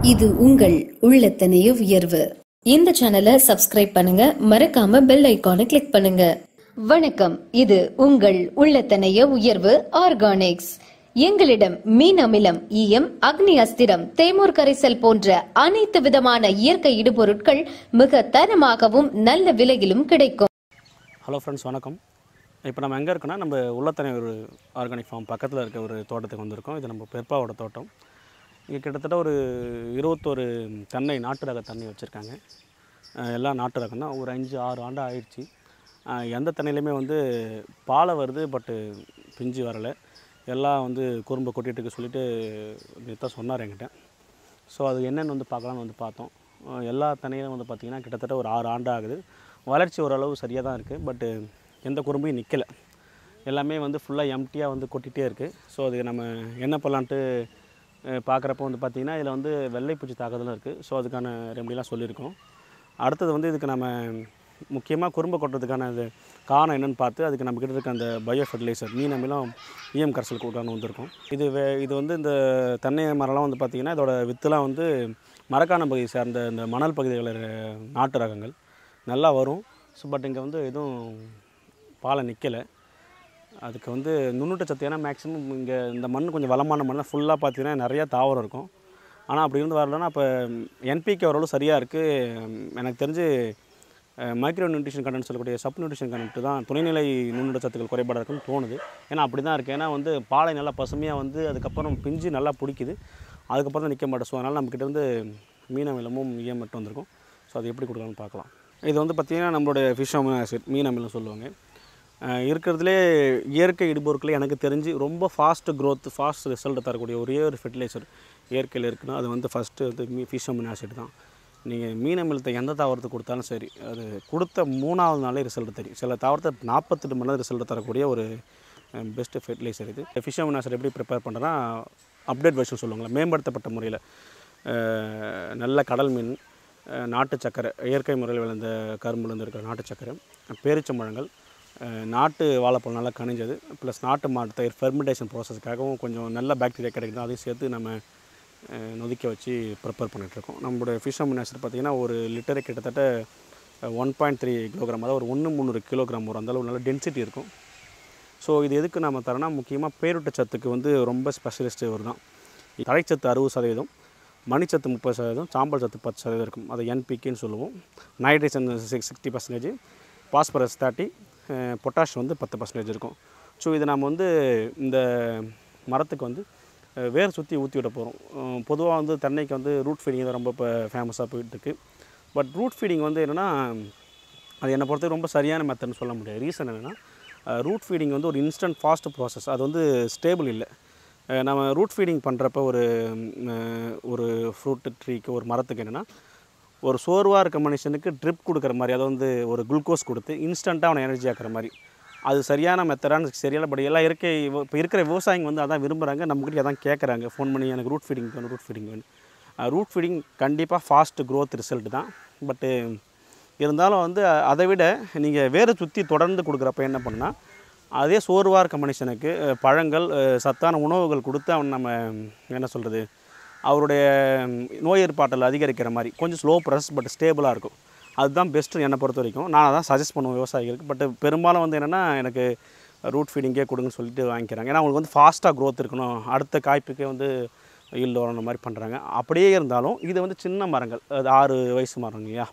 இது உங்கள் உள்ளத்தனைய உயர்வு இந்த சேனலை சப்ஸ்கிரைப் பண்ணுங்க மறக்காம பெல் ஐகானை கிளிக் பண்ணுங்க வணக்கம் இது உங்கள் உள்ளத்தனைய உயர்வு ஆர்கானிக்ஸ் எங்களிடம் மீன் அமிலம் ஈயம் அக்னி அஸ்திரம் தேமூர் கரைசல் போன்ற அனைத்து விதமான இயற்கை இடுபொருட்கள் மிக தரமாகவும் நல்ல விலையிலும் கிடைக்கும் ஹலோ ஃப்ரெண்ட்ஸ் வணக்கம் இப்போ நம்ம எங்கே இருக்கோன்னா நம்ம உள்ளத்தனை ஒரு ஆர்கானிக் ஃபார்ம் பக்கத்தில் இருக்க ஒரு தோட்டத்துக்கு வந்திருக்கோம் இது நம்ம பெருப்பாவோட தோட்டம் இங்கே கிட்டத்தட்ட ஒரு இருபத்தொரு தென்னை நாட்டு ரக தென்னை வச்சுருக்காங்க எல்லாம் நாட்டு ரகம் தான் ஒரு அஞ்சு ஆறு ஆண்டு ஆயிடுச்சு அஹ் எந்த தென்னையிலையுமே வந்து பாலை வருது பட்டு பிஞ்சு வரலை எல்லாம் வந்து குறும்பை கொட்டிட்டு இருக்க சொல்லிட்டு நேற்று சொன்னார் என்கிட்ட ஸோ அது என்னென்னு வந்து பார்க்கலாம்னு வந்து பார்த்தோம் அஹ் எல்லா தனியும் வந்து பார்த்திங்கன்னா கிட்டத்தட்ட ஒரு ஆறு ஆண்டு ஆகுது வளர்ச்சி ஓரளவு சரியாக தான் இருக்குது பட்டு எந்த குறும்பையும் நிற்கலை எல்லாமே வந்து ஃபுல்லாக எம்டியாக வந்து கொட்டிகிட்டே இருக்குது ஸோ அது நம்ம என்ன பண்ணலான்ட்டு பார்க்குறப்ப வந்து பார்த்திங்கன்னா இதில் வந்து வெள்ளைப்பூச்சி தாக்குதலும் இருக்குது ஸோ அதுக்கான ரெமடிலாம் சொல்லியிருக்கோம் அடுத்தது வந்து இதுக்கு நம்ம முக்கியமாக குறும்பை கொட்டுறதுக்கான இது காரணம் என்னென்னு பார்த்து அதுக்கு நம்ம கிட்ட இருக்க அந்த பயோ ஃபெர்டிலைசர் மீன் அமிலம் இஎம் கரைசல் கூட்டான்னு வந்திருக்கும் இது வே இது வந்து இந்த தென்னை மரம்லாம் வந்து பார்த்திங்கன்னா இதோட வித்துலாம் வந்து மரக்கான பகுதி சார்ந்த இந்த மணல் பகுதிகளில் இருக்க நாட்டு ரகங்கள் நல்லா வரும் ஸோ பட் இங்கே வந்து எதுவும் பாலை நிற்கலை அதுக்கு வந்து நுண்ணூட்ட சத்து ஏன்னா மேக்ஸிமம் இங்கே இந்த மண் கொஞ்சம் வளமான மண் ஃபுல்லாக பார்த்தீங்கன்னா நிறையா தாவரம் இருக்கும் ஆனால் அப்படி இருந்து வரலன்னா அப்போ என்பிகே ஓரளவு சரியாக இருக்குது எனக்கு தெரிஞ்சு மைக்ரோ நியூட்ரிஷன் கண்டென்ட் சொல்லக்கூடிய சப் நியூட்ரிஷன் கண்டென்ட் தான் துணைநிலை நுண்ணூட்ட சத்துக்கள் குறைபாடாக இருக்குன்னு தோணுது ஏன்னா அப்படி தான் இருக்குது ஏன்னா வந்து பாலை நல்லா பசுமையாக வந்து அதுக்கப்புறம் பிஞ்சு நல்லா பிடிக்குது அதுக்கப்புறம் தான் நிற்க மாட்டேன் ஸோ அதனால் நம்மக்கிட்ட இருந்து மீன் அமிலமும் ஈயம் மட்டும் வந்திருக்கும் ஸோ அது எப்படி கொடுக்கலாம்னு பார்க்கலாம் இது வந்து பார்த்திங்கன்னா நம்மளுடைய ஃபிஷ் அமிலோ ஆசிட் மீன் அமிலம் சொல்லுவாங்க அஹ் இருக்கிறதுலே இயற்கை இடுபொருட்கள் எனக்கு தெரிஞ்சு ரொம்ப ஃபாஸ்ட் growth ஃபாஸ்ட் ரிசல்ட் தரக்கூடிய ஒரே ஒரு ஃபெர்டிலைசர் இயற்கையில் இருக்குன்னா அது வந்து ஃபஸ்ட்டு வந்து மீ ஃபிஷ் அமினோ ஆசிட் தான் நீங்கள் மீன் அமிலத்தை எந்த தாவரத்துக்கு கொடுத்தாலும் சரி அது கொடுத்த மூணாவது நாளே ரிசல்ட் தெரியும் சில தாவரத்தை நாற்பத்தெட்டு மணி நேரம் ரிசல்ட் தரக்கூடிய ஒரு பெஸ்ட்டு ஃபெர்டிலைசர் இது ஃபிஷ் அமினோ ஆசிட் எப்படி ப்ரிப்பேர் பண்ணுறேன்னா அப்டேட் வெர்ஷன் சொல்லுவாங்களே மேம்படுத்தப்பட்ட முறையில் நல்ல கடல் மீன் அஹ் நாட்டு சக்கரை இயற்கை முறையில் விளைந்த கரும்புலேருந்து இருக்கிற நாட்டு சக்கரை பேரிச்சம்பழங்கள் அஹ் நாட்டு வாழைப்பழம் நல்லா கனிஞ்சது ப்ளஸ் நாட்டு மாட்டு தயிர் ஃபெர்மெண்டேஷன் ப்ராசஸ்க்காகவும் கொஞ்சம் நல்ல பாக்டீரியா கிடைக்குது அதையும் சேர்த்து நம்ம அஹ் நொதிக்க வச்சு ப்ரிப்பேர் பண்ணிகிட்ருக்கோம் நம்மளுடைய ஃபிஷ் அமினாசிட் பார்த்திங்கன்னா ஒரு லிட்டரு கிட்டத்தட்ட ஒன் பாயிண்ட் த்ரீ கிலோகிராம் அதாவது ஒரு ஒன்று முந்நூறு கிலோகிராம் வரும் அந்தளவு நல்ல டென்சிட்டி இருக்கும் ஸோ இது எதுக்கு நம்ம தரோன்னா முக்கியமாக பேரூட்ட சத்துக்கு வந்து ரொம்ப ஸ்பெஷலிஸ்ட்டு இவர் தான் தழைச்சத்து அறுபது சதவீதம் மணிச்சத்து முப்பது சதவீதம் சாம்பல் சத்து பத்து சதவீதம் இருக்கும் அதை என்பிகேன்னு சொல்லுவோம் nitrogen six sixty percentage phosphorus thirty potash வந்து பத்து பர்சன்டேஜ் இருக்கும் ஸோ இதை நம்ம வந்து இந்த மரத்துக்கு வந்து அஹ், வேர் சுற்றி ஊற்றி விட போகிறோம் பொதுவாக வந்து தென்னைக்கு வந்து ரூட் ஃபீடிங் தான் ரொம்ப இப்போ ஃபேமஸாக போயிட்டுருக்கு பட் ரூட் ஃபீடிங் வந்து என்னென்னா அது என்னை பொறுத்தவரை ரொம்ப சரியான மெத்தட்னு சொல்ல முடியாது ரீசன் என்னென்னா ரூட் ஃபீடிங் வந்து ஒரு இன்ஸ்டன்ட் ஃபாஸ்ட் ப்ராசஸ் அது வந்து ஸ்டேபிள் இல்லை அஹ் நம்ம ரூட் ஃபீடிங் பண்ணுறப்ப ஒரு ம், அஹ், ஒரு ஃப்ரூட் ட்ரீக்கு ஒரு மரத்துக்கு என்னென்னா ஒரு சோர்வாக இருக்க மனுஷனுக்கு ட்ரிப் கொடுக்குற மாதிரி அதை வந்து ஒரு குளுக்கோஸ் கொடுத்து இன்ஸ்டண்ட்டாக அவனை எனர்ஜி ஆக்குற மாதிரி அது சரியான மெத்தடான சரியான படி எல்லாம் இயற்கை இப்போ இருக்கிற விவசாயிங்க வந்து அதான் விரும்புகிறாங்க நம்மக்கிட்ட அதான் கேட்குறாங்க ஃபோன் பண்ணி எனக்கு ரூட் ஃபீடிங் வேணும் ரூட் ஃபீடிங் வேணும் ரூட் ஃபீடிங் கண்டிப்பாக ஃபாஸ்ட் growth ரிசல்ட் தான் பட்டு இருந்தாலும் வந்து அதை விட நீங்கள் வேறு சுற்றி தொடர்ந்து கொடுக்குறப்ப என்ன பண்ணால் அதே சோர்வாக இருக்க மனுஷனுக்கு அஹ், பழங்கள் அஹ், சத்தான உணவுகள் கொடுத்து அவன் நம்ம என்ன சொல்கிறது அவருடைய ம், நோய் ஏற்பாட்டில் அதிகரிக்கிற மாதிரி கொஞ்சம் ஸ்லோ ப்ரஸ் பட் ஸ்டேபிளாக இருக்கும் அதுதான் பெஸ்ட்டு என்னை பொறுத்த வரைக்கும் நான் அதான் சஜஸ்ட் பண்ணுவேன் விவசாயிகளுக்கு பட் பெரும்பாலும் வந்து என்னென்னா எனக்கு ரூட் ஃபீடிங்கே கொடுங்கன்னு சொல்லிட்டு வாங்கிக்கிறாங்க ஏன்னா அவங்களுக்கு வந்து ஃபாஸ்ட்டாக growth இருக்கணும் அடுத்த காய்ப்புக்கே வந்து ஈல்டு வரணும் மாதிரி பண்ணுறாங்க அப்படியே இருந்தாலும் இது வந்து சின்ன மரங்கள் அது ஆறு வயசு மரம் இல்லையா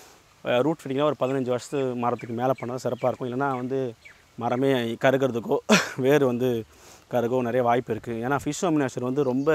ரூட் ஃபீடிங்காக ஒரு பதினஞ்சு வருஷத்து மரத்துக்கு மேலே பண்ணால் சிறப்பாக இருக்கும் இல்லைன்னா வந்து மரமே கருகிறதுக்கோ வேர் வந்து கருகோ நிறைய வாய்ப்பு இருக்குது ஏன்னா ஃபிஷ் அமினாசர் வந்து ரொம்ப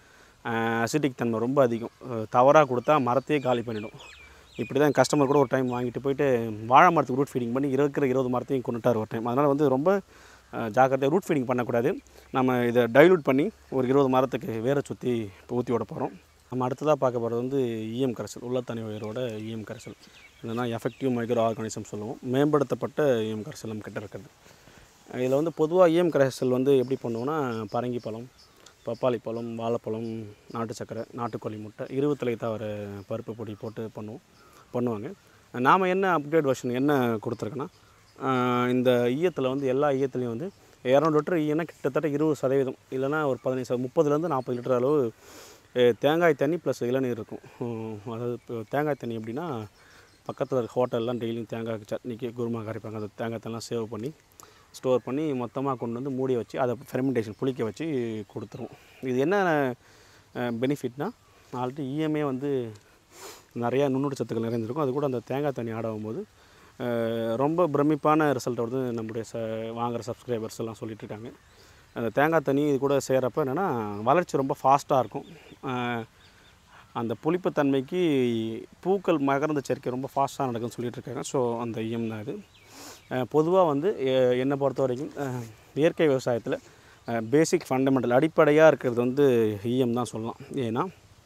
அசிட்டிக் தன்மை ரொம்ப அதிகம் தவறாக கொடுத்தா மரத்தையே காலி பண்ணிடும் இப்படி தான் கஸ்டமர் கூட ஒரு டைம் வாங்கிட்டு போயிட்டு வாழை மரத்துக்கு ரூட் ஃபீடிங் பண்ணி இருக்கிற இருபது மரத்தையும் கொண்டுட்டார் ஒரு டைம் அதனால் வந்து ரொம்ப அஹ், ஜாக்கிரதையாக ரூட் ஃபீடிங் பண்ணக்கூடாது நம்ம இதை டைலூட் பண்ணி ஒரு இருபது மரத்துக்கு வேரை சுற்றி ஊற்றி விட போகிறோம் நம்ம அடுத்ததாக பார்க்க போகிறது வந்து இஎம் கரைசல் உள்ளத்தனி உயரோட இஎம் கரைசல் என்னென்னா எஃபெக்டிவ் மைக்ரோ ஆர்கானிசம் சொல்லுவோம் மேம்படுத்தப்பட்ட இஎம் கரைசல் நம்ம கிட்ட இருக்கிறது இதில் வந்து பொதுவாக இஎம் கரைசல் வந்து எப்படி பண்ணுவோன்னா பரங்கி பழம் பப்பாளி பழம் வாழைப்பழம் நாட்டு சக்கரை நாட்டுக்கோழி முட்டை இருபத்தலை தவிர பருப்பு பொடி போட்டு பண்ணுவோம் பண்ணுவாங்க நாம் என்ன அப்கிரேட் வெர்ஷன் என்ன கொடுத்துருக்கோன்னா ஆஹ் இந்த ஈயத்தில் வந்து எல்லா ஈயத்துலேயும் வந்து இரநூறு லிட்டர் ஈயனா கிட்டத்தட்ட இருபது சதவீதம் இல்லைன்னா ஒரு பதினஞ்சு சத- முப்பதுலேருந்து நாற்பது லிட்டர் அளவு அஹ், தேங்காய் தண்ணி ப்ளஸ் இளநீர் இருக்கும் உம், அதாவது இப்போ தேங்காய் தண்ணி எப்படின்னா பக்கத்தில் இருக்க ஹோட்டல்லாம் டெய்லியும் தேங்காய் சட்னிக்கு குருமா கரைப்பாங்க அந்த தேங்காய் தண்ணிலாம் சேவ் பண்ணி ஸ்டோர் பண்ணி மொத்தமாக கொண்டு வந்து மூடி வச்சு அதை ஃபெர்மெண்டேஷன் புளிக்க வச்சு கொடுத்துரும் இது என்ன பெனிஃபிட்னா ஆல்ரெடி இஎம்ஏ வந்து நிறையா நுண்ணுடு சத்துக்கள் நிறைந்திருக்கும் அது கூட அந்த தேங்காய் தண்ணி ஆட் ஆகும்போது அஹ், ரொம்ப பிரமிப்பான ரிசல்ட் வந்து நம்முடைய ச வாங்குகிற சப்ஸ்கிரைபர்ஸ் எல்லாம் சொல்லிட்டு இருக்காங்க அந்த தேங்காய் தண்ணி இது கூட செய்கிறப்ப என்னென்னா வளர்ச்சி ரொம்ப ஃபாஸ்ட்டாக இருக்கும் அஹ், அந்த புளிப்புத்தன்மைக்கு பூக்கள் மகரந்த சேர்க்கை ரொம்ப ஃபாஸ்ட்டாக நடக்குன்னு சொல்லிட்டு இருக்காங்க ஸோ அந்த இஎம் தான் இது பொதுவாக வந்து எ- என்னை பொறுத்த வரைக்கும் அஹ், இயற்கை விவசாயத்தில் பேசிக் ஃபண்டமெண்டல் அடிப்படையாக இருக்கிறது வந்து இஎம் தான் சொல்லலாம் ஏன்னா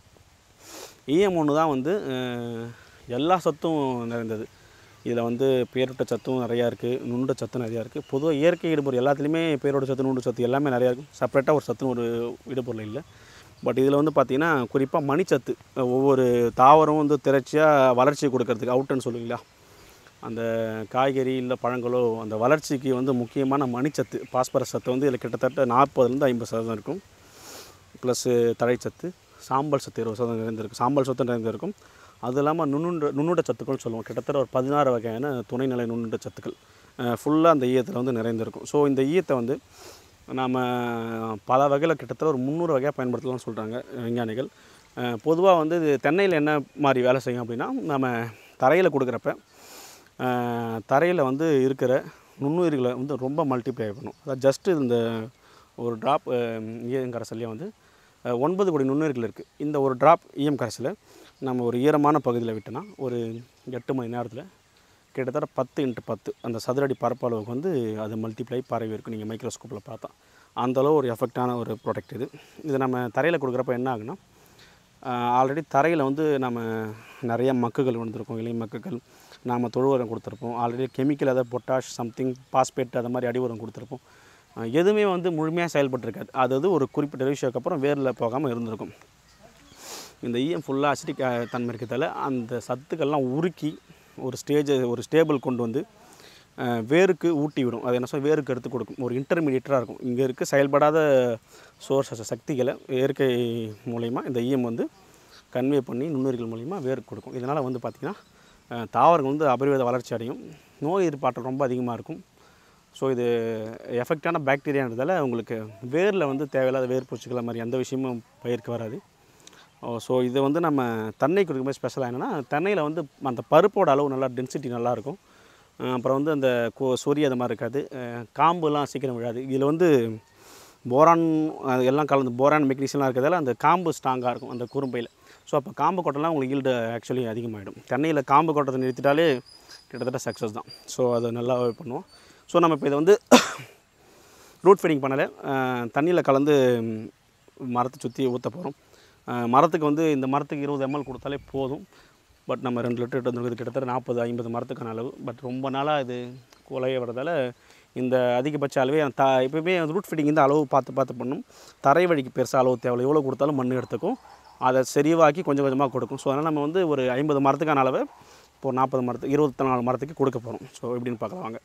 இஎம் ஒன்று தான் வந்து அஹ், எல்லா சத்தும் நிறைந்தது இதில் வந்து பேரூட்ட சத்தும் நிறையா இருக்குது நுண்ணுட சத்தும் நிறையா இருக்குது பொதுவாக இயற்கை இடுபொருள் எல்லாத்துலேயுமே பேரோட சத்து நுண்ணுட சத்து எல்லாமே நிறையா இருக்கும் செப்பரேட்டாக ஒரு சத்துன்னு ஒரு இடுபொருள் இல்லை பட் இதில் வந்து பார்த்திங்கன்னா குறிப்பாக மணிச்சத்து ஒவ்வொரு தாவரம் வந்து திரட்சியாக வளர்ச்சி கொடுக்கறதுக்கு அவுட்டுன்னு சொல்லுவீங்களா அந்த காய்கறி இல்லை பழங்களோ அந்த வளர்ச்சிக்கு வந்து முக்கியமான மணிச்சத்து பாஸ்பரஸ் சத்து வந்து இதில் கிட்டத்தட்ட நாற்பதுலேருந்து ஐம்பது சதவீதம் இருக்கும் ப்ளஸ்ஸு தழைச்சத்து சாம்பல் சத்து இருபது சதவீதம் நிறைந்திருக்கும் சாம்பல் சத்து நிறைந்திருக்கும் அது இல்லாமல் நுண்ணுண்ட நுண்ணுண்ட சத்துக்கள்னு சொல்லுவோம் கிட்டத்தட்ட ஒரு பதினாறு வகையான துணைநிலை நுண்ணுண்ட சத்துக்கள் ஃபுல்லாக அந்த ஈயத்தில் வந்து நிறைந்திருக்கும் ஸோ இந்த ஈயத்தை வந்து நாம் பல வகையில் கிட்டத்தட்ட ஒரு முந்நூறு வகையாக பயன்படுத்தலாம்னு சொல்கிறாங்க விஞ்ஞானிகள் பொதுவாக வந்து இது தென்னையில் என்ன மாதிரி வேலை செய்யும் அப்படின்னா நம்ம தரையில் கொடுக்குறப்ப தரையில் வந்து இருக்கிற நுண்ணுயிர்களை வந்து ரொம்ப மல்டிப்ளை பண்ணும் அதாவது ஜஸ்ட்டு இந்த ஒரு ட்ராப் ஈயம் கரைசல்லையே வந்து அஹ், ஒன்பது கோடி நுண்ணுயிர்கள் இருக்குது இந்த ஒரு ட்ராப் ஈயம் கரைசலை நம்ம ஒரு ஈரமான பகுதியில் விட்டோன்னா ஒரு எட்டு மணி நேரத்தில் கிட்டத்தட்ட பத்து இன்ட்டு பத்து அந்த சதுரடி பரப்பளவுக்கு வந்து அது மல்டிப்ளை பரவி இருக்கும் நீங்கள் மைக்ரோஸ்கோப்பில் பார்த்தா அந்தளவு ஒரு எஃபெக்டான ஒரு ப்ராடக்ட் இது இது நம்ம தரையில் கொடுக்குறப்ப என்ன ஆகுன்னா ஆல்ரெடி தரையில் வந்து நம்ம நிறைய மக்குகள் வந்திருக்கும் இலை மக்குகள் நாம் தொழு உரம் கொடுத்துருப்போம் ஆல்ரெடி கெமிக்கல் அதாவது பொட்டாஷ் சம்திங் பாஸ்பேட் அது மாதிரி அடி உரம் கொடுத்துருப்போம் அஹ் எதுவுமே வந்து முழுமையாக செயல்பட்டுருக்காது அது அது ஒரு குறிப்பிட்ட ரேஷியோக்கு அப்புறம் வேரில் போகாமல் இருந்திருக்கும் இந்த ஈயம் ஃபுல்லாக அசிட்டிக் தன்மை இருக்கிறதால அந்த சத்துக்கள்லாம் உருக்கி ஒரு ஸ்டேஜ் ஒரு ஸ்டேபிள் கொண்டு வந்து அஹ், வேருக்கு ஊட்டி விடும் அது என்ன சொல்ல வேருக்கு எடுத்து கொடுக்கும் ஒரு இன்டர்மீடியட்டாக இருக்கும் இங்கே இருக்க செயல்படாத சோர்ஸஸ் சக்திகளை இயற்கை மூலயமா இந்த ஈயம் வந்து கன்வே பண்ணி நுண்ணுயிர்கள் மூலிமா வேருக்கு கொடுக்கும் இதனால் வந்து பார்த்திங்கன்னா அஹ், தாவரங்கள் வந்து அபரிவித வளர்ச்சி அடையும் நோய் எதிர்ப்பாற்றல் ரொம்ப அதிகமாக இருக்கும் ஸோ இது எஃபெக்டான பாக்டீரியான்றதால உங்களுக்கு வேரில் வந்து தேவையில்லாத வேர் பூச்சிகள் மாதிரி எந்த விஷயமும் பயிருக்கு வராது ஸோ இது வந்து நம்ம தென்னை கொடுக்கும்போது ஸ்பெஷலாக என்னென்னா தென்னையில் வந்து அந்த பருப்போட அளவு நல்லா டென்சிட்டி நல்லாயிருக்கும் அப்புறம் வந்து அந்த கோ சொறி அது மாதிரி இருக்காது அஹ் காம்புலாம் சீக்கிரம் விழாது இதில் வந்து போரான் அது எல்லாம் கலந்து போரான் மெக்னீசியம்லாம் இருக்கிறதால அந்த காம்பு ஸ்ட்ராங்காக இருக்கும் அந்த குறும்பையில் ஸோ அப்போ காம்பு கொட்டலாம் உங்களுக்கு ஈல்டு ஆக்சுவலி அதிகமாகிடும் தென்னையில் காம்பு கொட்டத்தை நிறுத்திட்டாலே கிட்டத்தட்ட சக்ஸஸ் தான் ஸோ அதை நல்லா பண்ணுவோம் ஸோ நம்ம இப்போ இதை வந்து ரூட் ஃபீடிங் பண்ணலை தண்ணியில் கலந்து ம், மரத்தை சுற்றி ஊற்ற போகிறோம் மரத்துக்கு வந்து இந்த மரத்துக்கு இருபது எம்எல் கொடுத்தாலே போதும் பட் நம்ம ரெண்டு லிட்டர் எடுத்து கிட்டத்தட்ட நாற்பது ஐம்பது மரத்துக்கான அளவு பட் ரொம்ப நாளாக இது குலைய வரதால் இந்த அதிகபட்ச அளவே த எப்பவுமே ரூட் ஃபீடிங் இந்த அளவு பார்த்து பார்த்து பண்ணும் தரை வழிக்கு பெருசாக அளவு தேவை எவ்வளோ கொடுத்தாலும் மண் எடுத்துக்கும் அதை செறிவாக்கி கொஞ்சம் கொஞ்சமாக கொடுக்கும் ஸோ அதனால் நம்ம வந்து ஒரு ஐம்பது மரத்துக்கான அளவை இப்போ நாற்பது மரத்துக்கு இருபத்தி நாலு மரத்துக்கு கொடுக்க போகிறோம் ஸோ எப்படின்னு பார்க்கலாம் வாங்க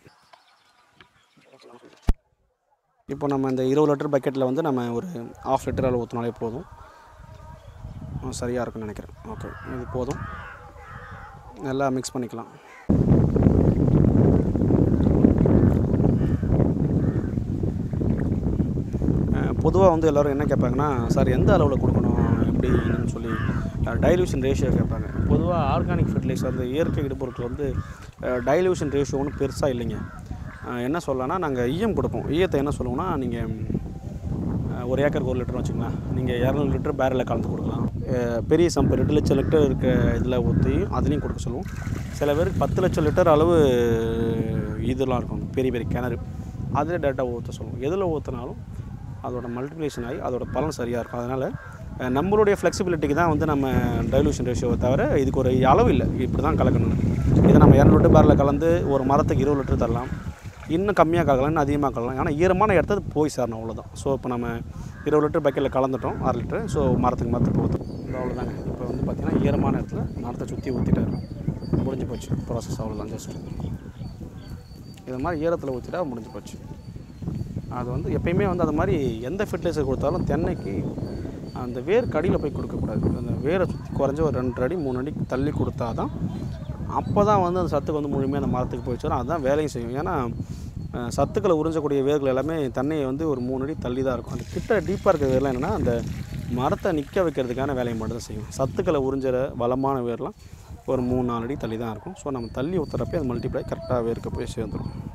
இப்போ நம்ம இந்த இருபது லிட்டர் பக்கெட்டில் வந்து நம்ம ஒரு ஆஃப் லிட்டர் அளவு ஊற்றினாலே போதும் சரியாக இருக்கும்னு நினைக்கிறேன் ஓகே இது போதும் நல்லா மிக்ஸ் பண்ணிக்கலாம் பொதுவாக வந்து எல்லோரும் என்ன கேட்பாங்கன்னா சார் எந்த அளவில் கொடுக்கணும் எப்படி என்னன்னு சொல்லி டைல்யூஷன் ரேஷியோ கேட்பாங்க பொதுவாக ஆர்கானிக் ஃபெர்டிலைசர் அந்த இயற்கை இடுபொருட்கள் வந்து டைல்யூஷன் ரேஷியோ ஒன்றும் பெருசாக இல்லைங்க அஹ் என்ன சொல்லலாம்னா நாங்கள் ஈயம் கொடுப்போம் ஈயத்தை என்ன சொல்லுவோம்னா நீங்கள் அஹ் ஒரு ஏக்கருக்கு ஒரு லிட்டர் வச்சுக்கலாம் நீங்கள் இரநூறு லிட்டர் பேரலில் கலந்து கொடுக்கலாம் அஹ் பெரிய சம்பு ரெண்டு லட்சம் லிட்டர் இருக்க இதில் ஊற்றி அதுலேயும் கொடுக்க சொல்லுவோம் சில பேருக்கு பத்து லட்சம் லிட்டர் அளவு இதெல்லாம் இருக்கும் பெரிய பெரிய கிணறு அதில் டேரெக்டாக ஊற்ற சொல்லுவோம் எதில் ஊற்றினாலும் அதோட மல்டிப்ளிகேஷன் ஆகி அதோட பலன் சரியாக இருக்கும் அதனால் அஹ் நம்மளுடைய ஃப்ளெக்சிபிலிட்டிக்கு தான் வந்து நம்ம டைலூஷன் ரேஷியோவை தவிர இதுக்கு ஒரு அளவு இல்லை இப்படி தான் கலக்கணும் இதை நம்ம இரநூறு லிட்டர் பேரில் கலந்து ஒரு மரத்துக்கு இருபது லிட்டர் தரலாம் இன்னும் கம்மியாக கலக்கலாம் இன்னும் அதிகமாக கலக்கலாம் ஆனால் ஈரமான இடத்துல அது போய் சேரணும் அவ்வளோதான் ஸோ இப்போ நம்ம இருபது லிட்டர் பக்கெட்டில் கலந்துட்டோம் அரை லிட்டர் ஸோ மரத்துக்கு மரத்துக்கு ஊற்றும் இது அவ்வளோதாங்க இப்போ வந்து பார்த்திங்கன்னா ஈரமான இடத்துல மரத்தை சுற்றி ஊற்றிட்டாரு முடிஞ்சு போச்சு ப்ராசஸ் அவ்வளோதான் ஜஸ்ட் இது மாதிரி ஈரத்தில் ஊற்றிட்டா முடிஞ்சு போச்சு அது வந்து எப்பயுமே வந்து அது மாதிரி எந்த ஃபெர்டிலைசர் கொடுத்தாலும் தென்னைக்கு அந்த வேர் கடியில் போய் கொடுக்கக்கூடாது அந்த வேரை சுற்றி குறைஞ்ச ஒரு ரெண்டு அடி மூணு அடி தள்ளி கொடுத்தா தான் அப்போ தான் வந்து அந்த சத்துக்கு வந்து முழுமையாக அந்த மரத்துக்கு போய் சேரும் அதுதான் வேலையும் செய்யும் ஏன்னா அஹ், சத்துக்களை உறிஞ்சக்கூடிய வேர்கள் எல்லாமே தண்ணியை வந்து ஒரு மூணு அடி தள்ளி தான் இருக்கும் அந்த கிட்ட டீப்பாக இருக்கிற வேர்லாம் என்னென்னா அந்த மரத்தை நிற்க வைக்கிறதுக்கான வேலையை மட்டும் தான் செய்யும் சத்துக்களை உறிஞ்சிற வளமான வேர்லாம் ஒரு மூணு நாலு அடி தள்ளி தான் இருக்கும் ஸோ நம்ம தள்ளி ஊற்றுறப்பே அது மல்டிப்ளை கரெக்டாக வேர்க்க போய் சேர்ந்துடும்